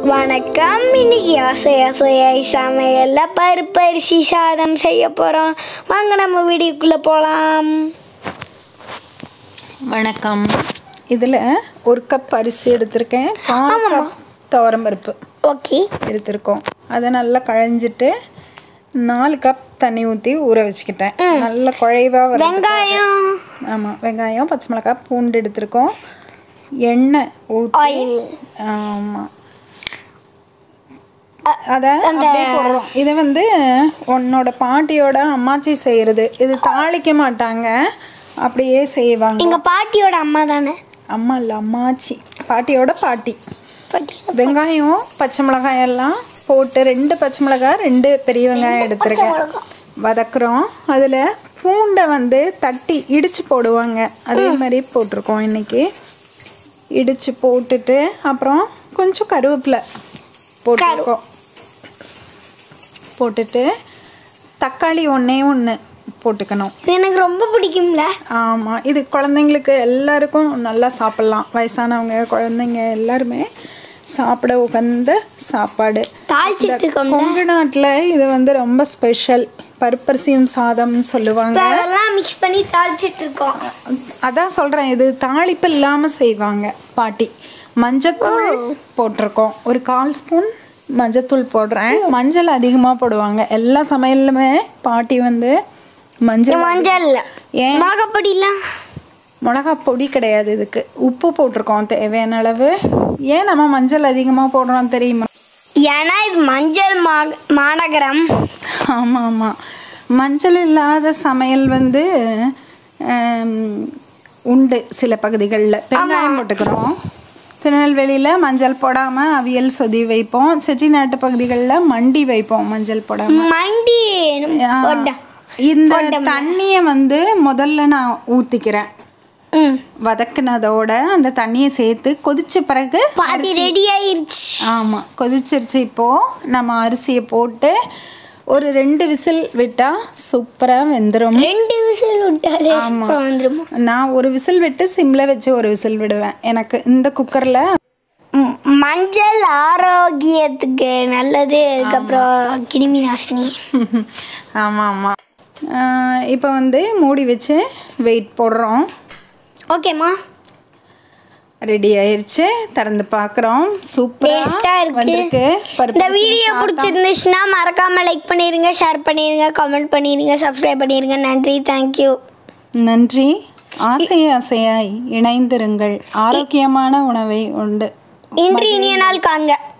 வணக்கம் இன்னைக்கு ஆசை ஆசையாய் சமையல்ல பருப்பரிசி சாதம் செய்ய போகிறோம் வாங்க நம்ம வீடியோக்குள்ளே போகலாம் வணக்கம் இதில் ஒரு கப் அரிசி எடுத்திருக்கேன் கால் கப் துவரம் பருப்பு ஓகே எடுத்திருக்கோம் அதை நல்லா களைஞ்சிட்டு நாலு கப் தண்ணி ஊற்றி ஊற வச்சுக்கிட்டேன் நல்லா குழைவாக வர வெங்காயம் ஆமாம் வெங்காயம் பச்சை மிளகாய் பூண்டு எடுத்திருக்கோம் எண்ணெய் ஊற்றி ஆயில் ஆமாம் அதை அப்படியே போடுறோம் இது வந்து உன்னோட பாட்டியோட அம்மாச்சி செய்கிறது இது தாளிக்க மாட்டாங்க அப்படியே செய்வாங்க எங்கள் பாட்டியோட அம்மா தானே அம்மா இல்லை அம்மாச்சி பாட்டியோட பாட்டி பாட்டி வெங்காயம் பச்சை மிளகாய் எல்லாம் போட்டு ரெண்டு பச்சை மிளகாய் ரெண்டு பெரிய வெங்காயம் எடுத்திருக்கேன் வதக்குறோம் அதில் பூண்டை வந்து தட்டி இடித்து போடுவாங்க அதே மாதிரி போட்டிருக்கோம் இன்னைக்கு இடித்து போட்டுட்டு அப்புறம் கொஞ்சம் கருவேப்பிலை போட்டிருக்கோம் போட்டுட்டு தக்காளி ஒன்றே ஒன்று போட்டுக்கணும் இது எனக்கு ரொம்ப பிடிக்கும்ல ஆமாம் இது குழந்தைங்களுக்கு எல்லாருக்கும் நல்லா சாப்பிட்லாம் வயசானவங்க குழந்தைங்க எல்லாருமே சாப்பிட உகந்த சாப்பாடு தாளிச்சிட்டு இருக்கோம் கொங்கு நாட்டில் இது வந்து ரொம்ப ஸ்பெஷல் பருப்பரிசியும் சாதம்னு சொல்லுவாங்க அதெல்லாம் மிக்ஸ் பண்ணி தாளிச்சிட்டு இருக்கோம் அதான் சொல்கிறேன் இது தாளிப்பு இல்லாமல் செய்வாங்க பாட்டி மஞ்சத்தூள் போட்டிருக்கோம் ஒரு கால் ஸ்பூன் மஞ்சத்தூள் போடுறேன் மஞ்சள் அதிகமாக போடுவாங்க எல்லா சமையல்லுமே பாட்டி வந்து மஞ்சள் மஞ்சள் ஏன் மிளகாப்பொடிலாம் மிளகா பொடி கிடையாது இதுக்கு உப்பு போட்டிருக்கோம் தேவையான அளவு ஏன் நம்ம மஞ்சள் அதிகமாக போடுறோம் தெரியுமா ஏன்னா இது மஞ்சள் மா மாநகரம் ஆமாம் ஆமாம் மஞ்சள் இல்லாத சமையல் வந்து ஆம், உண்டு சில பகுதிகளில் வெங்காயம் போட்டுக்கிறோம் திருநெல்வேலியில் மஞ்சள் போடாமல் அவியல் சொதி வைப்போம் செட்டிநாட்டு பகுதிகளில் மண்டி வைப்போம் மஞ்சள் போடாமல் மண்டி போட்டேன் இந்த தண்ணியை வந்து முதல்ல நான் ஊற்றிக்கிறேன் ம் வதக்குனதோட அந்த தண்ணியை சேர்த்து கொதிச்ச பிறகு பாதி ரெடி ஆயிருச்சு ஆமாம் கொதிச்சிருச்சு இப்போது நம்ம அரிசியை போட்டு ஒரு ரெண்டு விசில் விட்டால் சூப்பராக வெந்துடும் ரெண்டு விசில் விட்டாலே அப்புறம் வந்துருமா நான் ஒரு விசில் விட்டு சிம்மில் வச்சு ஒரு விசில் விடுவேன் எனக்கு இந்த குக்கரில் ம், மஞ்சள் ஆரோக்கியத்துக்கு நல்லது அதுக்கப்புறம் கிருமி நாசினி ஆமாம் ஆமாம் இப்போ வந்து மூடி வச்சு வெயிட் போடுறோம் ஓகேம்மா ரெடி ஆயிருச்சு திறந்து பார்க்குறோம் சூப்பராக டேஸ்டா இருக்கு வந்திருக்கு இந்த பருப்பு வீடியோ பிடிச்சிருந்துச்சுன்னா மறக்காம லைக் பண்ணிருங்க ஷேர் பண்ணிருங்க கமெண்ட் பண்ணிருங்க சப்ஸ்கிரைப் பண்ணிருங்க நன்றி தேங்க்யூ நன்றி ஆசை ஆசையாய் இணைந்திருங்கள் ஆரோக்கியமான உணவை உண்டு இன்று இனிய நாள் காண்க